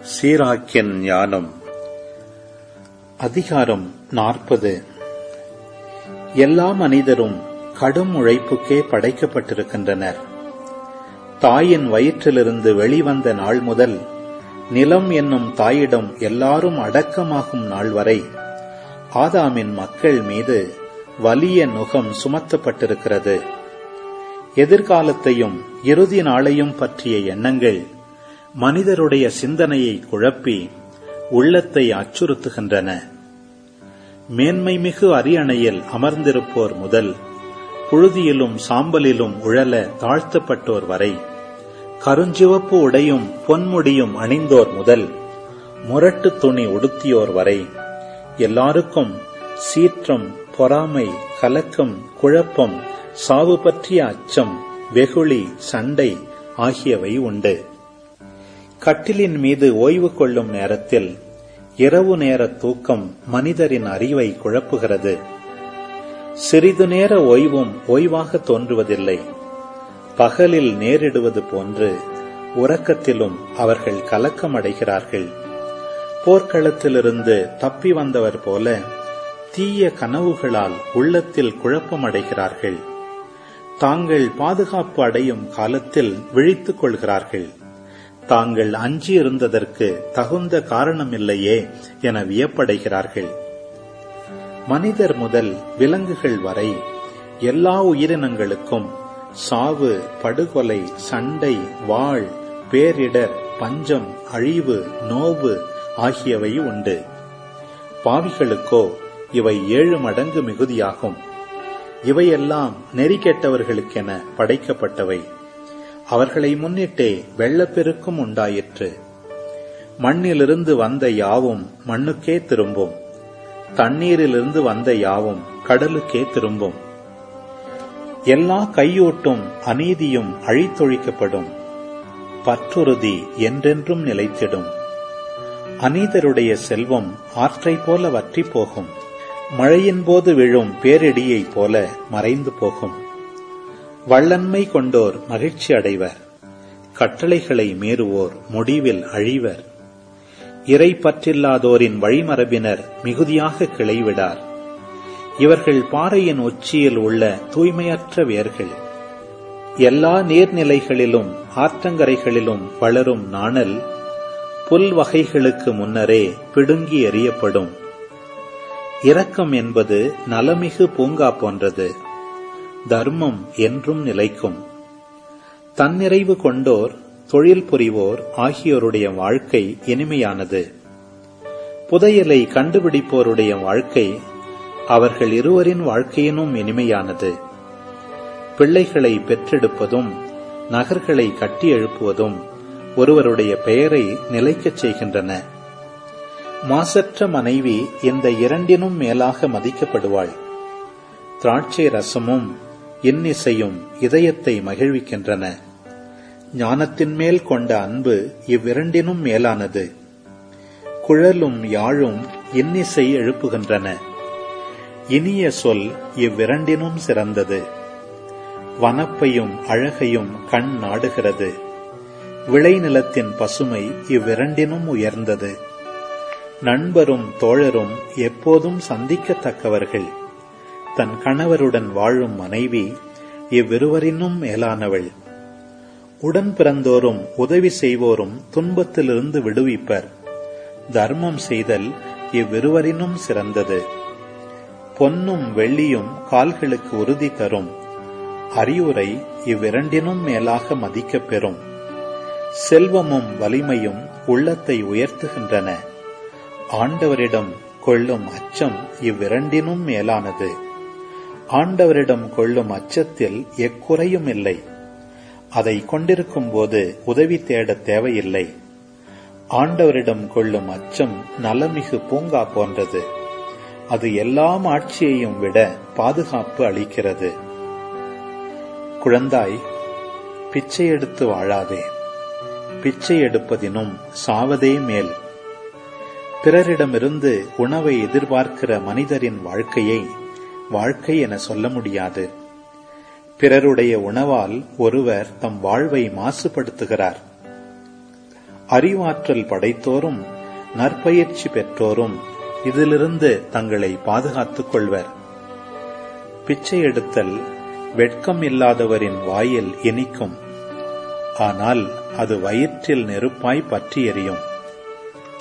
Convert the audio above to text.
சீராக்கியன் ஞானம் அதிகாரம் நாற்பது எல்லா மனிதரும் கடும் உழைப்புக்கே படைக்கப்பட்டிருக்கின்றனர் தாயின் வயிற்றிலிருந்து வெளிவந்த நாள் முதல் நிலம் என்னும் தாயிடம் எல்லாரும் அடக்கமாகும் நாள் வரை ஆதாமின் மக்கள் மீது வலிய நுகம் சுமத்தப்பட்டிருக்கிறது எதிர்காலத்தையும் இறுதி நாளையும் பற்றிய எண்ணங்கள் மனிதருடைய சிந்தனையை குழப்பி உள்ளத்தை அச்சுறுத்துகின்றன மேன்மை மிகு அரியணையில் அமர்ந்திருப்போர் முதல் புழுதியிலும் சாம்பலிலும் உழல தாழ்த்தப்பட்டோர் வரை கருஞ்சிவப்பு உடையும் பொன்முடியும் அணிந்தோர் முதல் முரட்டு துணி உடுத்தியோர் வரை எல்லாருக்கும் சீற்றம் பொறாமை கலக்கம் குழப்பம் சாவு பற்றிய அச்சம் வெகுளி சண்டை ஆகியவை உண்டு கட்டிலின் மீது ஓய்வு கொள்ளும் நேரத்தில் இரவு நேர தூக்கம் மனிதரின் அறிவை குழப்புகிறது சிறிது நேர ஓய்வும் ஓய்வாக தோன்றுவதில்லை பகலில் நேரிடுவது போன்று உறக்கத்திலும் அவர்கள் கலக்கமடைகிறார்கள் போர்க்களத்திலிருந்து தப்பி வந்தவர் போல தீய கனவுகளால் உள்ளத்தில் குழப்பமடைகிறார்கள் தாங்கள் பாதுகாப்பு அடையும் காலத்தில் விழித்துக் கொள்கிறார்கள் தாங்கள் அஞ்சி இருந்ததற்கு தகுந்த காரணமில்லையே என வியப்படைகிறார்கள் மனிதர் முதல் விலங்குகள் வரை எல்லா உயிரினங்களுக்கும் சாவு படுகொலை சண்டை வாழ் பேரிடர் பஞ்சம் அழிவு நோவு ஆகியவை உண்டு பாவிகளுக்கோ இவை ஏழு மடங்கு மிகுதியாகும் இவையெல்லாம் நெறி கெட்டவர்களுக்கென படைக்கப்பட்டவை அவர்களை முன்னிட்டே வெள்ளப்பெருக்கும் உண்டாயிற்று மண்ணிலிருந்து வந்த யாவும் மண்ணுக்கே திரும்பும் தண்ணீரிலிருந்து வந்த யாவும் கடலுக்கே திரும்பும் எல்லா கையூட்டும் அநீதியும் அழித்தொழிக்கப்படும் பற்றுறுதி என்றென்றும் நிலைத்திடும் அநீதருடைய செல்வம் ஆற்றைப் போல வற்றி போகும் மழையின் போது விழும் பேரிடியைப் போல மறைந்து போகும் வள்ளன்மை கொண்டோர் மகிழ்ச்சி அடைவர் கட்டளைகளை மீறுவோர் முடிவில் அழிவர் இறை பற்றில்லாதோரின் வழிமரபினர் மிகுதியாக கிளைவிடார் இவர்கள் பாறையின் உச்சியில் உள்ள தூய்மையற்ற வேர்கள் எல்லா நீர்நிலைகளிலும் ஆற்றங்கரைகளிலும் வளரும் நாணல் புல் வகைகளுக்கு முன்னரே பிடுங்கி எறியப்படும் இரக்கம் என்பது நலமிகு பூங்கா போன்றது தர்மம் என்றும் நிலைக்கும் தன்னிறைவு கொண்டோர் தொழில் புரிவோர் ஆகியோருடைய வாழ்க்கை இனிமையானது புதையலை கண்டுபிடிப்போருடைய வாழ்க்கை அவர்கள் இருவரின் வாழ்க்கையினும் இனிமையானது பிள்ளைகளை பெற்றெடுப்பதும் நகர்களை கட்டி எழுப்புவதும் ஒருவருடைய பெயரை நிலைக்கச் செய்கின்றன மாசற்ற மனைவி இந்த இரண்டினும் மேலாக மதிக்கப்படுவாள் திராட்சை ரசமும் இன்னிசையும் இதயத்தை மகிழ்விக்கின்றன ஞானத்தின் மேல் கொண்ட அன்பு இவ்விரண்டினும் மேலானது குழலும் யாழும் இன்னிசை எழுப்புகின்றன இனிய சொல் இவ்விரண்டினும் சிறந்தது வனப்பையும் அழகையும் கண் நாடுகிறது விளைநிலத்தின் பசுமை இவ்விரண்டினும் உயர்ந்தது நண்பரும் தோழரும் எப்போதும் சந்திக்கத்தக்கவர்கள் தன் கணவருடன் வாழும் மனைவி இவ்விருவரினும் மேலானவள் உடன் பிறந்தோரும் உதவி செய்வோரும் துன்பத்திலிருந்து விடுவிப்பர் தர்மம் செய்தல் இவ்விருவரினும் சிறந்தது பொன்னும் வெள்ளியும் கால்களுக்கு உறுதி தரும் அறிவுரை இவ்விரண்டினும் மேலாக மதிக்கப் பெறும் செல்வமும் வலிமையும் உள்ளத்தை உயர்த்துகின்றன ஆண்டவரிடம் கொள்ளும் அச்சம் இவ்விரண்டினும் மேலானது ஆண்டவரிடம் கொள்ளும் அச்சத்தில் எக்குறையும் இல்லை அதை கொண்டிருக்கும் போது உதவி தேட தேவையில்லை ஆண்டவரிடம் கொள்ளும் அச்சம் நலமிகு பூங்கா போன்றது அது எல்லாம் ஆட்சியையும் விட பாதுகாப்பு அளிக்கிறது குழந்தாய் பிச்சை எடுத்து வாழாதே பிச்சை எடுப்பதினும் சாவதே மேல் பிறரிடமிருந்து உணவை எதிர்பார்க்கிற மனிதரின் வாழ்க்கையை வாழ்க்கை என சொல்ல முடியாது பிறருடைய உணவால் ஒருவர் தம் வாழ்வை மாசுபடுத்துகிறார் அறிவாற்றல் படைத்தோரும் நற்பயிற்சி பெற்றோரும் இதிலிருந்து தங்களை பாதுகாத்துக் கொள்வர் பிச்சை எடுத்தல் வெட்கம் இல்லாதவரின் வாயில் இனிக்கும் ஆனால் அது வயிற்றில் நெருப்பாய் பற்றி எரியும்